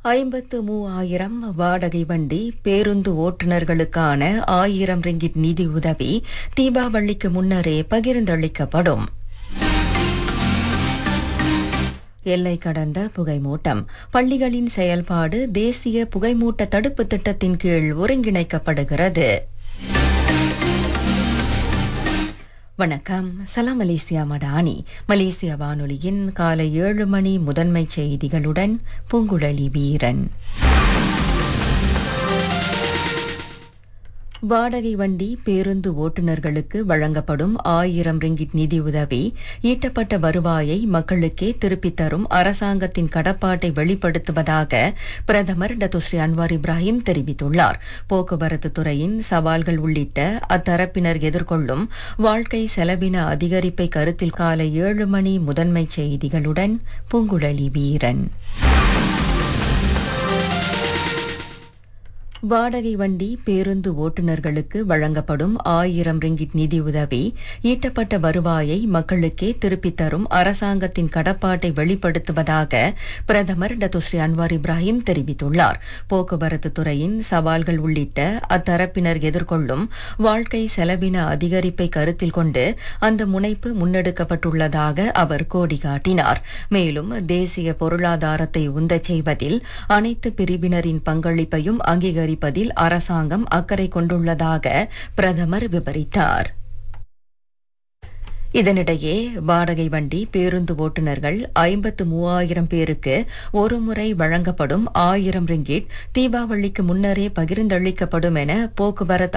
ஐம்பத்து மூவாயிரம் வாடகை வண்டி பேருந்து ஓட்டுநர்களுக்கான ஆயிரம் ரிங்கிட் நிதி உதவி தீபாவளிக்கு முன்னரே பகிர்ந்தளிக்கப்படும் எல்லை கடந்த புகைமூட்டம் பள்ளிகளின் செயல்பாடு தேசிய புகைமூட்ட தடுப்பு திட்டத்தின் கீழ் ஒருங்கிணைக்கப்படுகிறது வணக்கம் சலாம் மலேசியா மடானி மலேசிய வானொலியின் காலை ஏழு மணி முதன்மை செய்திகளுடன் பூங்குழலி வீரன் வாடகை வண்டி பேருந்து ஓட்டுநர்களுக்கு வழங்கப்படும் ஆயிரம் ரிங்கிட் நிதியுதவி ஈட்டப்பட்ட வருவாயை மக்களுக்கே திருப்பித் தரும் அரசாங்கத்தின் கடப்பாட்டை வெளிப்படுத்துவதாக பிரதமர் டத்துஸ்ரீ அன்வார் இப்ராஹிம் தெரிவித்துள்ளார் போக்குவரத்து துறையின் சவால்கள் உள்ளிட்ட அத்தரப்பினர் எதிர்கொள்ளும் வாழ்க்கை செலவின அதிகரிப்பை கருத்தில் காலை ஏழு மணி முதன்மை செய்திகளுடன் பூங்குழலி வீரன் வாடகை வண்டி பேருந்து ஓட்டுநர்களுக்கு வழங்கப்படும் ஆயிரம் ரிங்கிட் நிதியுதவி ஈட்டப்பட்ட வருவாயை மக்களுக்கே திருப்பித் தரும் அரசாங்கத்தின் கடப்பாட்டை வெளிப்படுத்துவதாக பிரதமர் டத்துஸ்ரீ அன்வார் இப்ராஹிம் தெரிவித்துள்ளார் போக்குவரத்து துறையின் சவால்கள் உள்ளிட்ட அத்தரப்பினர் எதிர்கொள்ளும் வாழ்க்கை செலவின அதிகரிப்பை கருத்தில் கொண்டு அந்த முனைப்பு முன்னெடுக்கப்பட்டுள்ளதாக அவர் கோடி காட்டினார் மேலும் தேசிய பொருளாதாரத்தை உந்தச் செய்வதில் அனைத்து பிரிவினரின் பங்களிப்பையும் அங்கீகரி அதிகரிப்பதில் அரசாங்கம் அக்கறை கொண்டுள்ளதாக பிரதமர் விவரித்தார் இதனிடையே வாடகை வண்டி பேருந்து ஓட்டுநர்கள் ஐம்பத்து மூவாயிரம் பேருக்கு ஒருமுறை வழங்கப்படும் ஆயிரம் ரிங்கிட் தீபாவளிக்கு முன்னரே பகிர்ந்தளிக்கப்படும் என போக்குவரத்து